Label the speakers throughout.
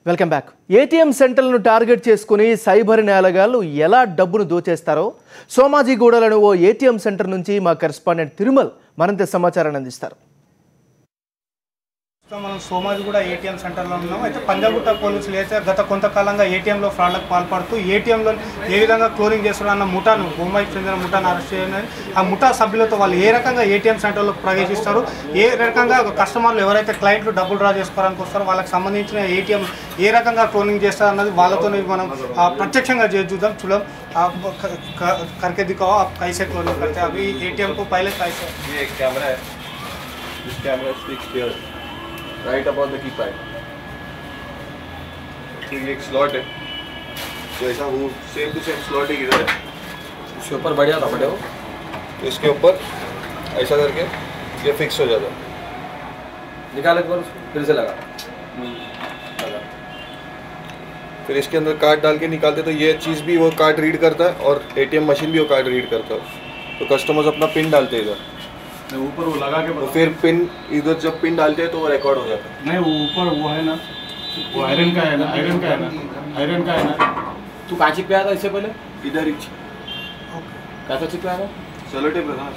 Speaker 1: Welcome back ATM సెంటర్లను target చేసుకుని cyber నేలగాళ్లు ఎలా డబ్బును దోచేస్తారో సోమాజిగూడలోని ఓ ఏటీఎం సెంటర్ నుంచి మా కరెస్పాండెంట్ తిరుమల్ మరింత సమాచారాన్ని అందిస్తారు
Speaker 2: ప్రస్తుతం మనం సోమాజి కూడా ఏటీఎం సెంటర్లో ఉన్నాం అయితే పంజాగుట్ట పోలీసులు అయితే గత కొంతకాలంగా ఏటీఎంలో ఫ్రాడ్లకు పాల్పడుతూ ఏటీఎంలో ఏ విధంగా క్లోరింగ్ చేస్తున్నారన్న ముఠాను బొమ్మాయికి చెందిన ముఠాను అరెస్ట్ చేయని ఆ ముఠా సభ్యులతో వాళ్ళు ఏ రకంగా ఏటీఎం సెంటర్లో ప్రవేశిస్తారు ఏ రకంగా కస్టమర్లు ఎవరైతే క్లయింట్లు డబ్బులు డ్రా చేసుకోవడానికి వస్తారో వాళ్ళకి సంబంధించిన ఏటీఎం ఏ రకంగా క్లోనింగ్ చేస్తారు అన్నది వాళ్ళతో మనం ఆ, ప్రత్యక్షంగా చేసి చూద్దాం చూడం ఆ, క- క- करके दिखाओ आप कैसे क्लोनिंग करते हैं अभी एटीएम को पहले कैसे
Speaker 3: ये एक कैमरा है this camera is fixed here right above the keypad फिर ये एक स्लॉट है तो ऐसा वो सेम टू सेम स्लॉट ही इधर है
Speaker 4: उसके ऊपर बढ़िया था बटे वो
Speaker 3: तो इसके ऊपर ऐसा करके ये फिक्स हो जाता है
Speaker 4: निकाल एक बार उसको फिर से लगा लगा
Speaker 3: फिर इसके अंदर कार्ड डाल के निकालते तो ये चीज़ भी वो कार्ड रीड करता है और एटीएम मशीन भी वो कार्ड रीड करता है तो कस्टमर्स अपना पिन डालते हैं इधर
Speaker 5: नहीं, ऊपर वो लगा के
Speaker 3: तो
Speaker 5: बता
Speaker 3: फिर पिन इधर जब पिन डालते हैं तो वो रिकॉर्ड हो जाता है
Speaker 5: नहीं वो ऊपर वो है ना वो आयरन का है ना आयरन का है ना आयरन का है ना
Speaker 4: तू कहाँ चिप पे आया था इससे पहले
Speaker 3: इधर ही
Speaker 4: कैसा चिप पे आया था
Speaker 3: चलो टेप लगा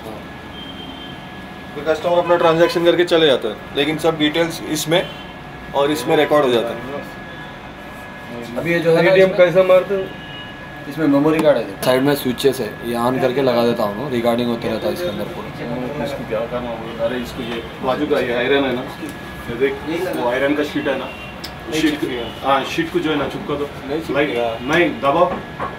Speaker 3: तो कस्टमर अपना ट्रांजैक्शन करके चले जाता है लेकिन सब डिटेल्स इसमें और इसमें रिकॉर्ड हो जाता है
Speaker 4: अभी ये जो है ना
Speaker 3: एटीएम
Speaker 4: इसमें-
Speaker 3: कैसा मारते हो
Speaker 4: इसमें मेमोरी कार्ड है साइड में स्विचेस है ये ऑन करके लगा देता हूँ रिकॉर्डिंग होते रहता है इसके अंदर पूरा
Speaker 5: इसको क्या करना होगा अरे इसको ये बाजू का ये आयरन है ना ये देख वो आयरन का शीट है ना शीट हाँ शीट को जो है ना चुपका दो
Speaker 3: नहीं
Speaker 5: लाइक
Speaker 3: चिपकेगा।
Speaker 5: नहीं दबाओ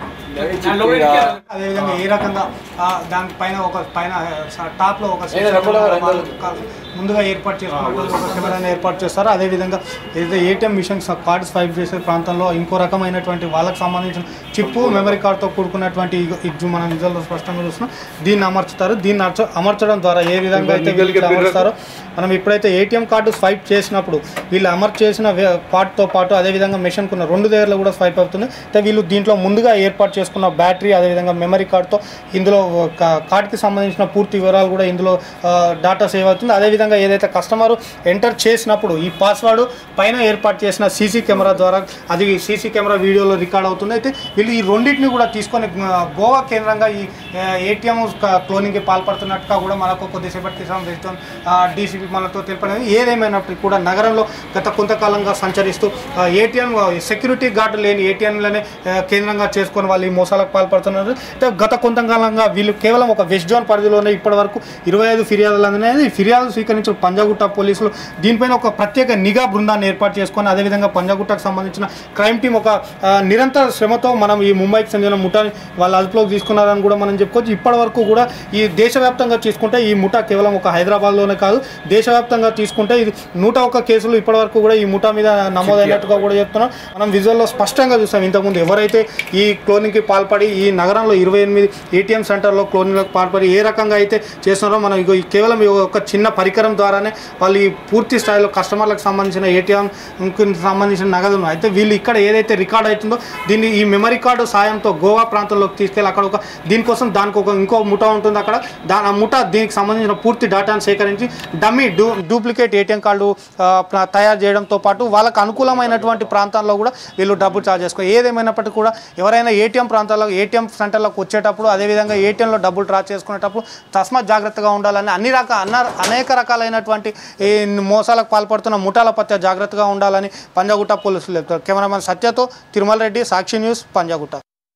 Speaker 2: అదేవిధంగా ఏ రకంగా ఆ, దానిపైన ఒక పైన స- టాప్ లో ఒక
Speaker 3: ఏ, రంగుల-
Speaker 2: వాళ్ళు క- ముందుగా ఏర్పాటు చేసుకున్నటువంటి ఒక కెమెరాని ఏర్పాటు చేస్తారు అదేవిధంగా ఏదైతే ఏటీఎం మిషన్స్ కార్డ్ స్వైప్ చేసే ప్రాంతంలో ఇంకో రకమైనటువంటి వాళ్ళకి సంబంధించిన చిప్పు మెమరీ కార్డ్తో కూడుకున్నటువంటి ఇగ- ఇది మనం నిజంలో స్పష్టంగా చూస్తున్నాం దీన్ని అమర్చుతారు దీన్ని అమర్చ అమర్చడం ద్వారా ఏ విధంగా అయితే
Speaker 3: నిగల్ కే
Speaker 2: వీళ్ళు
Speaker 3: పిర్ర-
Speaker 2: అమరుస్తారో మనం ఎప్పుడైతే ఏటీఎం కార్డు స్వైప్ చేసినప్పుడు వీళ్ళు అమర్చ్ చేసిన వే- కార్డ్తో పాటు అదేవిధంగా మెషిన్ కున్న రెండు దగ్గరలో కూడా స్వైప్ అవుతుంది అయితే వీళ్ళు దీంట్లో ముందుగా ఏర్పాటు చేసుకున్న బ్యాటరీ అదేవిధంగా మెమరీ కార్డ్తో ఇందులో క- కార్డ్కి సంబంధించిన పూర్తి వివరాలు కూడా ఇందులో ఆ, డేటా సేవ్ అవుతుంది అదేవిధంగా ఏదైతే కస్టమర్ ఎంటర్ చేసినప్పుడు ఈ పాస్వర్డ్ పైన ఏర్పాటు చేసిన సీసీ కెమెరా ద్వారా అది సీసీ కెమెరా వీడియోలో రికార్డ్ అవుతుంది అయితే వీళ్ళు ఈ రెండింటిని కూడా తీసుకొని ఆ, గోవా కేంద్రంగా ఈ ఏటీఎం క్లోనింగ్కి పాల్పడుతున్నట్టుగా కూడా మనకు కొద్దిసేపటి క్రితం వెళ్తాం డీసీపీ మనతో తెలపడం ఏదేమైనప్పటికీ కూడా నగరంలో గత కొంతకాలంగా సంచరిస్తూ ఏటీఎం సెక్యూరిటీ గార్డు లేని ఏటీఎంలనే కేంద్రంగా చేసుకొని వాళ్ళు ఈ మోసాలకు పాల్పడుతున్నారు అయితే గత కొంతకాలంగా వీళ్ళు కేవలం ఒక వెస్ట్ జోన్ పరిధిలోనే ఇప్పటి వరకు ఇరవై ఐదు ఫిర్యాదులు అందినాయి ఈ ఫిర్యాదులు స్వీకరించిన పంజాగుట్ట పోలీసులు దీనిపైన ఒక ప్రత్యేక నిఘా బృందాన్ని ఏర్పాటు చేసుకొని అదేవిధంగా పంజాగుట్టకు సంబంధించిన క్రైమ్ టీం ఒక ఆ, నిరంతర శ్రమతో మనం ఈ ముంబైకి చెందిన ముఠాని వాళ్ళ అదుపులోకి తీసుకున్నారని కూడా మనం చెప్పుకోవచ్చు ఇప్పటి వరకు కూడా ఈ దేశవ్యాప్తంగా తీసుకుంటే ఈ ముఠా కేవలం ఒక హైదరాబాద్లోనే కాదు దేశవ్యాప్తంగా తీసుకుంటే ఇది నూట ఒక్క కేసులు ఇప్పటి వరకు కూడా ఈ ముఠా మీద నమోదైనట్టుగా కూడా చెప్తున్నాం మనం విజువల్లో స్పష్టంగా చూస్తాం ఇంతకుముందు ఎవరైతే ఈ క్లోనింగ్కి పాల్పడి ఈ నగరంలో ఇరవై ఎనిమిది ఏటీఎం సెంటర్లో క్లోనింగ్లకు పాల్పడి ఏ రకంగా అయితే చేస్తున్నారో మనం ఇగో ఈ కేవలం ఈ ఒక చిన్న పరికరం ద్వారానే వాళ్ళు ఈ పూర్తి స్థాయిలో కస్టమర్లకు సంబంధించిన ఏటీఎం సంబంధించిన నగదును అయితే వీళ్ళు ఇక్కడ ఏదైతే రికార్డ్ అవుతుందో దీన్ని ఈ మెమరీ కార్డు సాయంతో గోవా ప్రాంతంలోకి తీసుకెళ్ళి అక్కడ ఒక దీనికోసం దానికి ఒక ఇంకో ముఠా ఉంటుంది అక్కడ దాని ఆ ముఠా దీనికి సంబంధించిన పూర్తి డేటాను సేకరించి డమ్మీ డూ డూప్లికేట్ ఏటీఎం కార్డు ఆ, ప్ర- తయారు చేయడంతో పాటు వాళ్ళకు అనుకూలమైనటువంటి ప్రాంతాల్లో కూడా వీళ్ళు డబ్బులు చార్జ్ చేసుకో ఏదేమైనప్పటికీ కూడా ఎవరైనా ఏటీఎం ప్రాంతాల్లో ఏటీఎం సెంటర్లకు వచ్చేటప్పుడు అదేవిధంగా ఏటీఎంలో డబ్బులు డ్రా చేసుకునేటప్పుడు తస్మాత్ జాగ్రత్తగా ఉండాలని అన్ని రకాల అన్న అనేక రకాలైనటువంటి ఈ మోసాలకు పాల్పడుతున్న ముఠాల పట్ల జాగ్రత్తగా ఉండాలని పంజాగుట్ట పోలీసులు చెప్తారు కెమెరామెన్ సత్యతో తిరుమల రెడ్డి సాక్షి న్యూస్ పంజాగుట్ట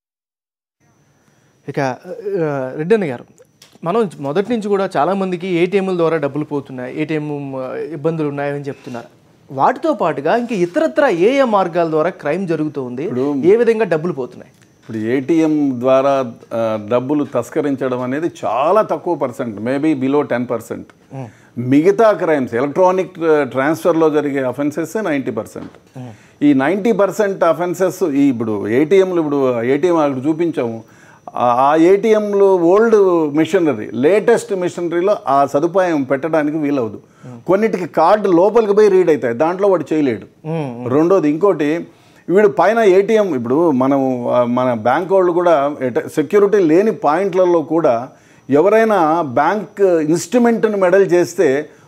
Speaker 1: ఇక ఆ, రెడ్డన్న గారు మనం మొదటి నుంచి కూడా చాలామందికి ఏటీఎంల ద్వారా డబ్బులు పోతున్నాయి ఏటీఎం ఇబ్బందులు ఉన్నాయని చెప్తున్నారు వాటితో పాటుగా ఇంకా ఇతరత్ర ఏ ఏ మార్గాల ద్వారా క్రైమ్ జరుగుతుంది ఏ విధంగా డబ్బులు పోతున్నాయి
Speaker 6: ఇప్పుడు ఏటీఎం ద్వారా ఆ, డబ్బులు తస్కరించడం అనేది చాలా తక్కువ percent maybe below ten percent మిగతా క్రైమ్స్ ఎలక్ట్రానిక్ ట్రాన్స్ఫర్లో జరిగే అఫెన్సెస్ నైంటీ పర్సెంట్ ఈ నైంటీ పర్సెంట్ అఫెన్సెస్ ఈ ఇప్పుడు ఏటీఎంలు ఇప్పుడు ఏటీఎం అక్కడ చూపించాము ఆ- ఆ ఏటీఎంలు ఓల్డ్ మిషనరీ లేటెస్ట్ మిషనరీలో ఆ సదుపాయం పెట్టడానికి వీలవదు కొన్నిటికి కార్డు లోపలికి పోయి రీడ్ అవుతాయి దాంట్లో వాడు చేయలేడు రెండోది ఇంకోటి వీడు పైన ఏటీఎం ఇప్పుడు మనం ఆ, మన బ్యాంక్ వాళ్ళు కూడా సెక్యూరిటీ లేని పాయింట్లలో కూడా ఎవరైనా బ్యాంక్ ఇన్స్ట్రుమెంట్ని మెడల్ చేస్తే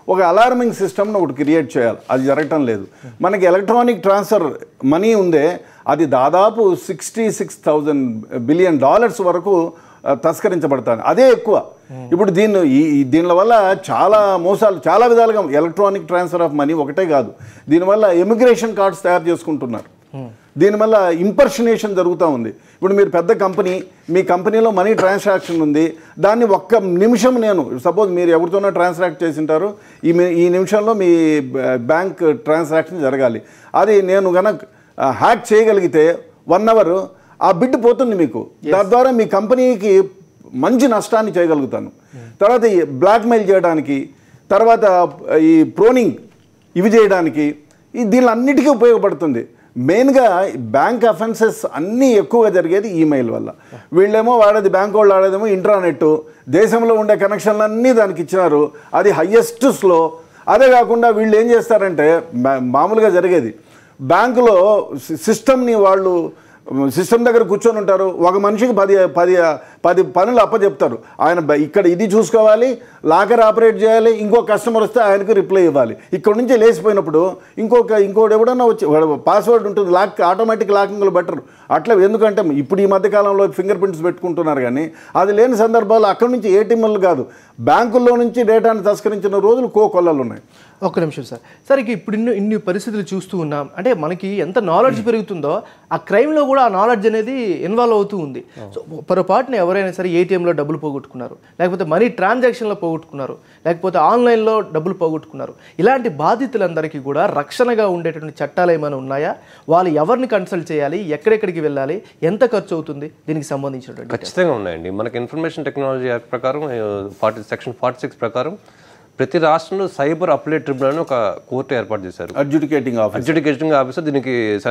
Speaker 6: ఒక అలార్మింగ్ సిస్టమ్ను ఒకటి క్రియేట్ చేయాలి అది జరగటం లేదు మనకి ఎలక్ట్రానిక్ ట్రాన్స్ఫర్ మనీ ఉందే అది దాదాపు sixty six thousand billion dollars వరకు ఆ, తస్కరించబడతాను అదే ఎక్కువ ఇప్పుడు దీన్ని ఈ ఈ దీనిల వల్ల చాలా మోసాలు చాలా విధాలుగా ఎలక్ట్రానిక్ ట్రాన్స్ఫర్ ఆఫ్ మనీ ఒకటే కాదు దీనివల్ల ఎమిగ్రేషన్ కార్డ్స్ తయారు చేసుకుంటున్నారు దీనివల్ల ఇంపర్షనేషన్ జరుగుతూ ఉంది ఇప్పుడు మీరు పెద్ద కంపెనీ మీ కంపెనీలో మనీ ట్రాన్సాక్షన్ ఉంది దాన్ని ఒక్క నిమిషం నేను సపోజ్ మీరు ఎవరితోనో ట్రాన్సాక్ట్ చేసింటారు ఈ మీ- ఈ నిమిషంలో మీ బ- బ్యాంక్ ట్రాన్సాక్షన్ జరగాలి అది నేను గనక హ్యాక్ చేయగలిగితే వన్ అవర్ ఆ బిడ్ పోతుంది మీకు దాని ద్వారా మీ కంపెనీకి మంచి నష్టాన్ని చేయగలుగుతాను తర్వాత ఈ బ్లాక్మెయిల్ చేయడానికి తర్వాత ఈ ప్రోనింగ్ ఇవి చేయడానికి ఈ దీని అన్నిటికీ ఉపయోగపడుతుంది మెయిన్గా బ్యాంక్ అఫెన్సెస్ అన్నీ ఎక్కువగా జరిగేది ఈమెయిల్ వల్ల వీళ్ళేమో వాడేది బ్యాంక్ వాళ్ళు ఆడేదేమో ఇంట్రానెట్ దేశంలో ఉండే కనెక్షన్లన్నీ దానికి ఇచ్చినారు అది హయ్యెస్ట్ స్లో అదే కాకుండా వీళ్ళు ఏం చేస్తారంటే మా- మామూలుగా జరిగేది బ్యాంకులో సి- సిస్టమ్ని వాళ్ళు సిస్టమ్ దగ్గర కూర్చొని ఉంటారు ఒక మనిషికి పది పది పది పనులు అప్పచెప్తారు ఆయన బ- ఇక్కడ ఇది చూసుకోవాలి లాకర్ ఆపరేట్ చేయాలి ఇంకో కస్టమర్ వస్తే ఆయనకు రిప్లై ఇవ్వాలి ఇక్కడ నుంచి లేచిపోయినప్పుడు ఇంకొక ఇంకోటి ఎవడన్నా వచ్చి పాస్వర్డ్ ఉంటుంది లాక్ ఆటోమేటిక్ లాకింగ్లో బెటర్ అట్లా ఎందుకంటే ఇప్పుడు ఈ మధ్య కాలంలో ఫింగర్ ప్రింట్స్ పెట్టుకుంటున్నారు కానీ అది లేని సందర్భాల్లో అక్కడి నుంచి ఏటీఎంలు కాదు బ్యాంకుల్లో నుంచి డేటాను తస్కరించిన రోజులు కో కొల్లలు ఉన్నాయి
Speaker 1: ఒక్క నిమిషం సార్ సార్ ఇక ఇప్పుడు ఇన్ని ఇన్ని పరిస్థితులు చూస్తూ ఉన్నాం అంటే మనకి ఎంత నాలెడ్జ్ పెరుగుతుందో ఆ క్రైమ్లో కూడా ఆ నాలెడ్జ్ అనేది ఇన్వాల్వ్ అవుతూ ఉంది సో పొరపాటున ఎవరైనా సరే ఏటీఎంలో డబ్బులు పోగొట్టుకున్నారు లేకపోతే మనీ ట్రాన్సాక్షన్లో పోగొట్టుకున్నారు లేకపోతే ఆన్లైన్లో డబ్బులు పోగొట్టుకున్నారు ఇలాంటి బాధితులందరికీ కూడా రక్షణగా ఉండేటువంటి చట్టాలు ఏమైనా ఉన్నాయా వాళ్ళు ఎవరిని కన్సల్ట్ చేయాలి ఎక్కడెక్కడికి వెళ్ళాలి ఎంత ఖర్చు అవుతుంది దీనికి సంబంధించినటువంటి
Speaker 7: ఖచ్చితంగా ఉన్నాయండి మనకి ఇన్ఫర్మేషన్ టెక్నాలజీ యాక్ట్ ప్రకారం ఫార్టీ సెక్షన్ ఫార్టీ సిక్స్ ప్రకారం ప్రతి రాష్ట్రంలో సైబర్ అప్లైట్ ట్రిబ్యునల్ అని ఒక కోర్టు ఏర్పాటు చేశారు
Speaker 6: అడ్జుడికేటింగ్ ఆఫీస్
Speaker 7: అడ్జుడికేటింగ్ ఆఫీసర్ దీనికి స-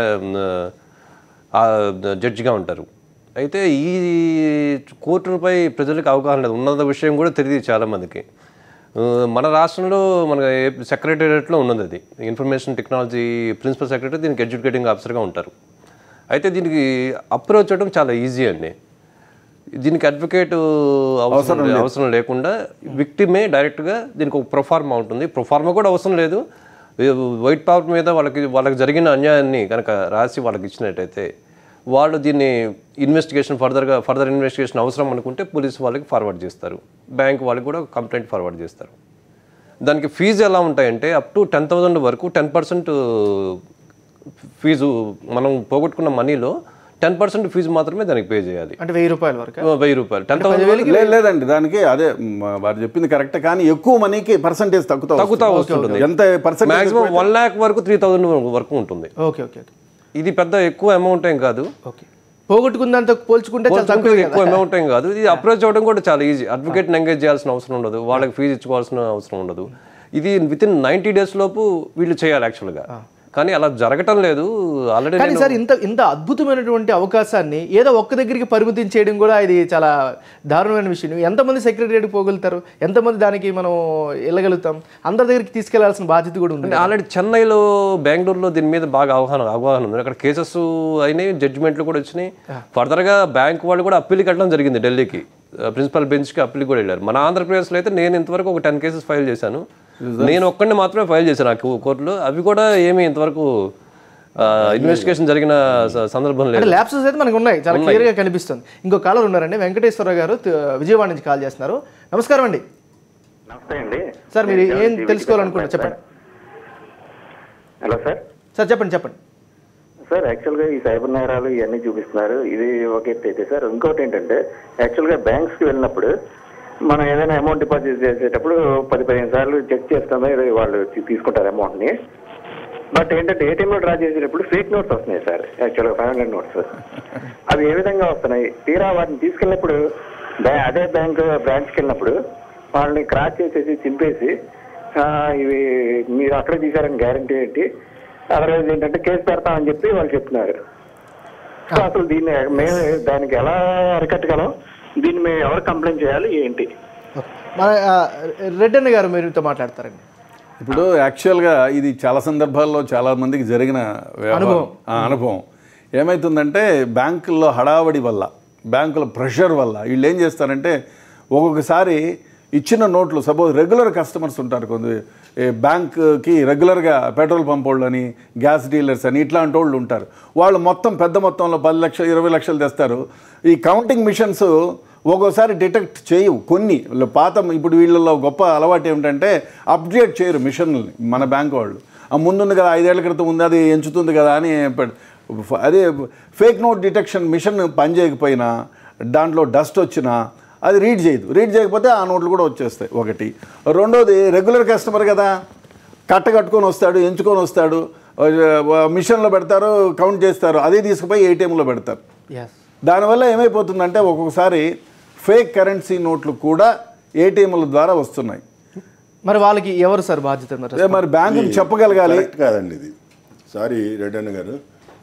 Speaker 7: ఆ, జడ్జిగా ఉంటారు అయితే ఈ కోర్టులపై ప్రజలకు అవగాహన లేదు ఉన్నత విషయం కూడా తెలియదు చాలామందికి ఆ, మన రాష్ట్రంలో మన సెక్రటేరియట్లో ఉన్నది అది ఇన్ఫర్మేషన్ టెక్నాలజీ ప్రిన్సిపల్ సెక్రటరీ దీనికి ఎడ్యుకేటింగ్ ఆఫీసర్గా ఉంటారు అయితే దీనికి అప్రోచ్ అవ్వడం చాలా ఈజీ అండి దీనికి అడ్వకేట్ అవసరం లే- అవసరం లేకుండా విక్టిమే డైరెక్ట్గా దీనికి ఒక ప్రొఫార్మా ఉంటుంది ప్రొఫార్మా కూడా అవసరం లేదు వైట్ పేపర్ మీద వాళ్ళకి వాళ్ళకి జరిగిన అన్యాయాన్ని కనుక రాసి వాళ్ళకి ఇచ్చినట్టయితే వాళ్ళు దీన్ని ఇన్వెస్టిగేషన్ ఫర్దర్గా ఫర్దర్ ఇన్వెస్టిగేషన్ అవసరం అనుకుంటే పోలీసు వాళ్ళకి ఫార్వర్డ్ చేస్తారు బ్యాంక్ వాళ్ళకి కూడా కంప్లైంట్ ఫార్వర్డ్ చేస్తారు దానికి ఫీజు ఎలా ఉంటాయంటే అప్ టు టెన్ థౌజండ్ వరకు టెన్ పర్సెంట్ ఫీజు మనం పోగొట్టుకున్న మనీలో టెన్ పర్సెంట్ ఫీజు మాత్రమే దానికి పే చేయాలి
Speaker 1: అంటే వెయ్యి రూపాయల వరకు
Speaker 7: వెయ్యి రూపాయలు టెన్ థౌసండ్
Speaker 6: లేదు లేదండి దానికి అదే మ, వారు చెప్పింది కరెక్ట్ కానీ ఎక్కువ మనీకి పర్సంటేజ్ తగ్గుతా
Speaker 7: తగ్గుతా
Speaker 6: వస్తుంది.
Speaker 7: వస్తుంటుంది.
Speaker 6: ఎంత పర్సెంటేజ్
Speaker 7: మాక్సిమం వన్ ల్యాక్ వరకు త్రీ థౌసండ్ వరకు ఉంటుంది
Speaker 1: ఓకే ఓకే ఓకే
Speaker 7: ఇది పెద్ద ఎక్కువ అమౌంట్ ఏం కాదు
Speaker 1: ఓకే పోగొట్టుకున్న పోల్చుకుంటే చాలా తక్కువ
Speaker 7: పోల్చుకుంటే ఎక్కువ అమౌంట్ ఏం కాదు ఇది అప్రోచ్ అవ్వడం కూడా చాలా ఈజీ అడ్వకేట్ని ఎంగేజ్ చేయాల్సిన అవసరం ఉండదు వాళ్ళకి ఫీజు ఇచ్చుకోవాల్సిన అవసరం ఉండదు ఇది విత్ ఇన్ నైంటీ డేస్ లోపు వీళ్ళు చేయాలి యాక్చువల్గా కానీ అలా జరగటం లేదు ఆల్రెడీ
Speaker 1: కానీ సార్ ఇంత ఇంత అద్భుతమైనటువంటి అవకాశాన్ని ఏదో ఒక్క దగ్గరికి పరిమితం చేయడం కూడా ఇది చాలా దారుణమైన విషయం ఎంతమంది సెక్రటరీకి పోగలుగుతారు ఎంతమంది దానికి మనం వెళ్ళగలుగుతాం అందరి దగ్గరికి తీసుకెళ్లాల్సిన బాధ్యత కూడా ఉంది
Speaker 7: అంటే ఆల్రెడీ చెన్నైలో బెంగళూరులో దీని మీద బాగా అవగాహన అవగాహన ఉంది అక్కడ కేసెస్ అయినాయి జడ్జిమెంట్లు కూడా వచ్చినాయి ఫర్దర్గా బ్యాంక్ వాళ్ళు కూడా అప్పీల్కి వెళ్ళడం జరిగింది ఢిల్లీకి ప్రిన్సిపల్ బెంచ్కి అప్పీల్ కూడా వెళ్ళారు మన ఆంధ్రప్రదేశ్లో అయితే నేను ఇంతవరకు ఒక టెన్ కేసెస్ ఫైల్ చేశాను నేను ఒక్కడిని మాత్రమే ఫైల్ చేశాను ఆ కో- కోర్టులో అవి కూడా ఏమీ ఇంతవరకు ఇన్వెస్టిగేషన్ జరిగిన స- సందర్భం
Speaker 1: అంటే
Speaker 7: లేదు
Speaker 1: ల్యాబ్సెస్ అయితే మనకు ఉన్నాయి చాలా క్లియర్ గా కనిపిస్తుంది ఇంకో కాలర్ ఉన్నారండి వెంకటేశ్వరరావు గారు త- విజయవాడ నుంచి కాల్ చేస్తున్నారు నమస్కారం అండి
Speaker 8: నమస్తే అండి
Speaker 1: సార్ మీరు
Speaker 8: నేను
Speaker 1: ఏం
Speaker 8: జీవిత
Speaker 1: తెలుసుకోవాలనుకుంటున్నారు
Speaker 8: సార్.
Speaker 1: చెప్పండి
Speaker 8: హలో సార్
Speaker 1: సార్ చెప్పండి చెప్పండి
Speaker 8: సార్ యాక్చువల్గా ఈ సైబర్ నేరాలు ఇవన్నీ చూపిస్తున్నారు ఇది ఒక ఎత్తు అయితే సార్ ఇంకోటి ఏంటంటే యాక్చువల్గా బ్యాంక్స్కి వెళ్ళినప్పుడు మనం ఏదైనా అమౌంట్ డిపాజిట్ చేసేటప్పుడు పది పదిహేను సార్లు చెక్ చేస్తామో ఏదో వాళ్ళు తీ- తీసుకుంటారు అమౌంట్ని బట్ ఏంటంటే ఏటీఎంలో డ్రా చేసేటప్పుడు ఫేక్ నోట్స్ వస్తున్నాయి సార్ యాక్చువల్గా ఫైవ్ హండ్రెడ్ నోట్స్ అవి ఏ విధంగా వస్తున్నాయి తీరా వాటిని తీసుకెళ్ళినప్పుడు బ్యా- అదే బ్యాంక్ బ్రాంచ్కి వెళ్ళినప్పుడు వాళ్ళని క్రాచ్ చేసేసి చింపేసి ఆ, ఇవి మీరు అక్కడే తీశారని గ్యారంటీ ఏంటి అదర్వైజ్ ఏంటంటే కేసు పెడతామని చెప్పి వాళ్ళు చెప్తున్నారు సో అసలు దీన్ని మేము దానికి ఎలా అరికట్టగలం దీన్ని మేము ఎవరు కంప్లైంట్ చేయాలి ఏంటి
Speaker 1: మన ఆ, రెడ్డన్న గారు మీరుతో మాట్లాడతారండి
Speaker 6: ఇప్పుడు యాక్చువల్గా ఇది చాలా సందర్భాల్లో చాలా మందికి జరిగిన వ్యవహారం. ఆ, అనుభవం ఏమవుతుందంటే బ్యాంకుల్లో హడావడి వల్ల బ్యాంకుల ప్రెషర్ వల్ల వీళ్ళు ఏం చేస్తారంటే ఒక్కొక్కసారి ఇచ్చిన నోట్లు సపోజ్ రెగ్యులర్ కస్టమర్స్ ఉంటారు కొంత ఏ బ్యాంక్కి రెగ్యులర్గా పెట్రోల్ పంప్ వాళ్ళు అని గ్యాస్ డీలర్స్ అని ఇట్లాంటి వాళ్ళు ఉంటారు వాళ్ళు మొత్తం పెద్ద మొత్తంలో పది లక్షలు ఇరవై లక్షలు తెస్తారు ఈ కౌంటింగ్ మిషన్స్ ఒక్కోసారి డిటెక్ట్ చేయవు కొన్ని వీళ్ళు పాత ఇప్పుడు వీళ్ళలో గొప్ప అలవాటు ఏమిటంటే అప్డేట్ చేయరు మిషన్లని మన బ్యాంక్ వాళ్ళు ఆ ముందుంది కదా ఐదేళ్ల క్రితం ఉంది అది ఎంచుతుంది కదా అని పెట్- అదే ఫేక్ నోట్ డిటెక్షన్ మిషన్ పనిచేయకపోయినా దాంట్లో డస్ట్ వచ్చినా అది రీడ్ చేయదు రీడ్ చేయకపోతే ఆ నోట్లు కూడా వచ్చేస్తాయి ఒకటి రెండోది రెగ్యులర్ కస్టమర్ కదా కట్ట కట్టుకొని వస్తాడు ఎంచుకొని వస్తాడు మిషన్లో పెడతారు కౌంట్ చేస్తారు అదే తీసుకుపోయి ఏటీఎంలో పెడతారు
Speaker 1: ఎస్
Speaker 6: దానివల్ల ఏమైపోతుందంటే ఒక్కొక్కసారి ఫేక్ కరెన్సీ నోట్లు కూడా ఏటీఎంల ద్వారా వస్తున్నాయి
Speaker 1: మరి వాళ్ళకి ఎవరు సార్ బాధ్యత మరి
Speaker 6: అదే మరి బ్యాంకుకి చెప్పగలగాలి
Speaker 9: కరెక్ట్ కాదండి ఇది సారీ రెడ్డన్న గారు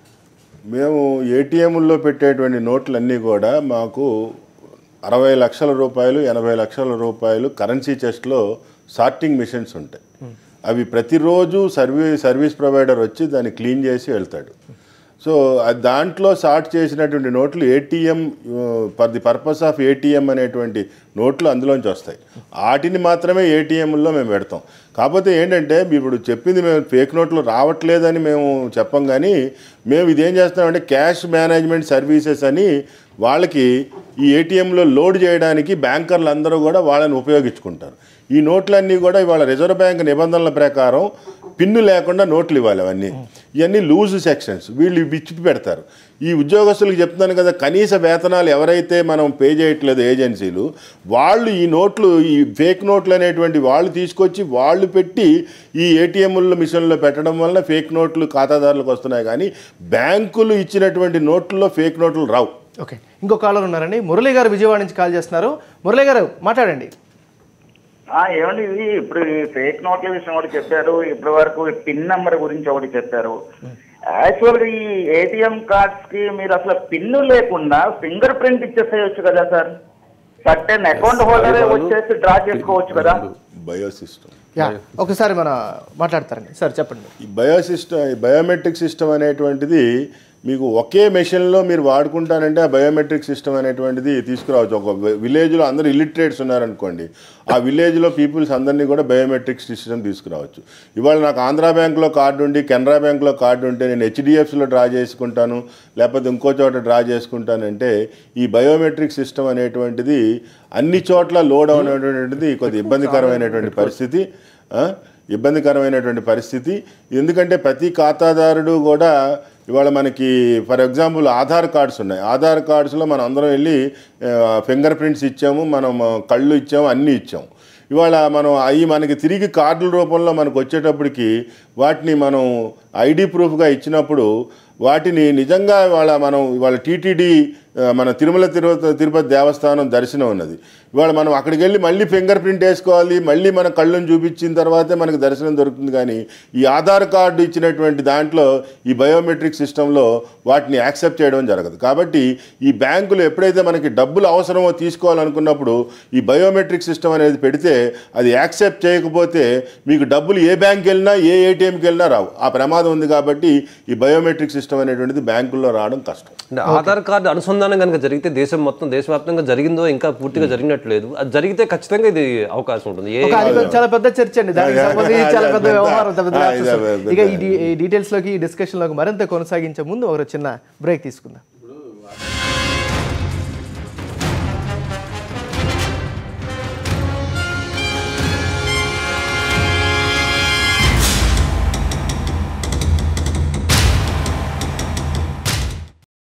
Speaker 9: మేము ఏటీఎంల్లో పెట్టేటువంటి నోట్లన్నీ కూడా మాకు అరవై లక్షల రూపాయలు ఎనభై లక్షల రూపాయలు కరెన్సీ చెస్ట్లో సార్టింగ్ మిషన్స్ ఉంటాయి అవి ప్రతిరోజు సర్వీ సర్వీస్ ప్రొవైడర్ వచ్చి దాన్ని క్లీన్ చేసి వెళ్తాడు సో అది దాంట్లో సార్ట్ చేసినటువంటి నోట్లు ATM for the purpose of ATM అనేటువంటి నోట్లు అందులోంచి వస్తాయి వాటిని మాత్రమే ఏటీఎంలో మేము పెడతాం కాకపోతే ఏంటంటే ఇప్పుడు చెప్పింది మేము ఫేక్ నోట్లు రావట్లేదని మేము చెప్పం కానీ మేము ఇదేం చేస్తామంటే క్యాష్ మేనేజ్మెంట్ సర్వీసెస్ అని వాళ్ళకి ఈ ఏటీఎంలో లోడ్ చేయడానికి బ్యాంకర్లు అందరూ కూడా వాళ్ళని ఉపయోగించుకుంటారు ఈ నోట్లన్నీ కూడా ఇవాళ రిజర్వ్ బ్యాంక్ నిబంధనల ప్రకారం పిన్ను లేకుండా నోట్లు ఇవ్వాలి అవన్నీ ఇవన్నీ లూజ్ సెక్షన్స్ వీళ్ళు ఇవి ఇచ్చి పెడతారు ఈ ఉద్యోగస్తులకు చెప్తున్నాను కదా కనీస వేతనాలు ఎవరైతే మనం పే చేయట్లేదు ఏజెన్సీలు వాళ్ళు ఈ నోట్లు ఈ ఫేక్ నోట్లు అనేటువంటి వాళ్ళు తీసుకొచ్చి వాళ్ళు పెట్టి ఈ ఏటీఎంల మిషన్లో పెట్టడం వల్ల ఫేక్ నోట్లు ఖాతాదారులకు వస్తున్నాయి కానీ బ్యాంకులు ఇచ్చినటువంటి నోట్లలో ఫేక్ నోట్లు రావు
Speaker 1: ఓకే ఇంకో కాలర్ ఉన్నారండి మురళి గారు విజయవాడ నుంచి కాల్ చేస్తున్నారు మురళి గారు మాట్లాడండి
Speaker 10: ఆ, ఏమండి ఇది ఇప్పుడు ఈ ఫేక్ నోట్ల విషయం ఒకటి చెప్పారు ఇప్పటి వరకు ఈ పిన్ నెంబర్ గురించి ఒకటి చెప్పారు యాక్చువల్ గా ఈ ఏటీఎం కార్డ్స్ కి మీరు అసలు పిన్ లేకుండా ఫింగర్ ప్రింట్ ఇచ్చేసేయచ్చు కదా సార్ సర్టెన్ అకౌంట్ హోల్డరే వచ్చేసి డ్రా చేసుకోవచ్చు కదా
Speaker 9: బయో సిస్టమ్
Speaker 1: యా ఒకసారి మన మాట్లాడతారండి సార్ చెప్పండి
Speaker 9: ఈ బయో సిస్టమ్ ఈ బయోమెట్రిక్ సిస్టమ్ అనేటువంటిది మీకు ఒకే మెషిన్లో మీరు వాడుకుంటానంటే ఆ బయోమెట్రిక్ సిస్టమ్ అనేటువంటిది తీసుకురావచ్చు ఒక విలేజ్లో అందరు ఇల్లిటరేట్స్ ఉన్నారనుకోండి ఆ విలేజ్లో పీపుల్స్ అందరినీ కూడా బయోమెట్రిక్ సిస్టమ్ తీసుకురావచ్చు ఇవాళ నాకు ఆంధ్రా బ్యాంక్లో కార్డు ఉండి కెనరా బ్యాంక్లో కార్డు ఉంటే నేను హెచ్డిఎఫ్సిలో డ్రా చేసుకుంటాను లేకపోతే ఇంకో చోట డ్రా చేసుకుంటానంటే ఈ బయోమెట్రిక్ సిస్టమ్ అనేటువంటిది అన్ని చోట్ల లోడ్ అనేటువంటిది కొద్ది ఇబ్బందికరమైనటువంటి పరిస్థితి ఆ? ఇబ్బందికరమైనటువంటి పరిస్థితి ఎందుకంటే ప్రతి ఖాతాదారుడు కూడా ఇవాళ మనకి ఫర్ ఎగ్జాంపుల్ ఆధార్ కార్డ్స్ ఉన్నాయి ఆధార్ కార్డ్స్లో మనం అందరం వెళ్ళి ఫింగర్ ప్రింట్స్ ఇచ్చాము మనం ఆ, కళ్ళు ఇచ్చాము అన్నీ ఇచ్చాము ఇవాళ మనం అవి మనకి తిరిగి కార్డుల రూపంలో మనకు వచ్చేటప్పటికి వాటిని మనం ఐడి ప్రూఫ్గా ఇచ్చినప్పుడు వాటిని నిజంగా ఇవాళ మనం ఇవాళ టీటీడీ మన తిరుమల తిరుపతి తిరుపతి దేవస్థానం దర్శనం ఉన్నది ఇవాళ మనం అక్కడికి వెళ్ళి మళ్ళీ ఫింగర్ ప్రింట్ వేసుకోవాలి మళ్ళీ మన కళ్ళను చూపించిన తర్వాతే మనకు దర్శనం దొరుకుతుంది కానీ ఈ ఆధార్ కార్డు ఇచ్చినటువంటి దాంట్లో ఈ బయోమెట్రిక్ సిస్టంలో వాటిని యాక్సెప్ట్ చేయడం జరగదు కాబట్టి ఈ బ్యాంకులు ఎప్పుడైతే మనకి డబ్బులు అవసరమో తీసుకోవాలనుకున్నప్పుడు ఈ బయోమెట్రిక్ సిస్టమ్ అనేది పెడితే అది యాక్సెప్ట్ చేయకపోతే మీకు డబ్బులు ఏ బ్యాంక్ వెళ్ళినా ఏ ఏటీఎంకి వెళ్ళినా రావు ఆ ప్రమాదం ఉంది కాబట్టి ఈ బయోమెట్రిక్ సిస్టమ్ అనేటువంటిది బ్యాంకుల్లో రావడం కష్టం
Speaker 7: అంటే ఆధార్ కార్డు అనుసంధానం కనుక జరిగితే దేశం మొత్తం దేశవ్యాప్తంగా జరిగిందో ఇంకా పూర్తిగా జరిగినట్లేదు అది జరిగితే ఖచ్చితంగా ఇది అవకాశం ఉంటుంది ఏ
Speaker 1: ఒక అది చాలా పెద్ద చర్చ అండి దానికి
Speaker 9: అదే,
Speaker 1: సంబంధించి చాలా పెద్ద
Speaker 9: అదే,
Speaker 1: వ్యవహారం పెద్ద
Speaker 9: అదే,
Speaker 1: lapses.
Speaker 9: అదే, అదే.
Speaker 1: ఇక ఈ డీ- ఈ డీటెయిల్స్ లోకి ఈ డిస్కషన్ లోకి మరింత కొనసాగించే ముందు ఒక చిన్న బ్రేక్ తీసుకుందాం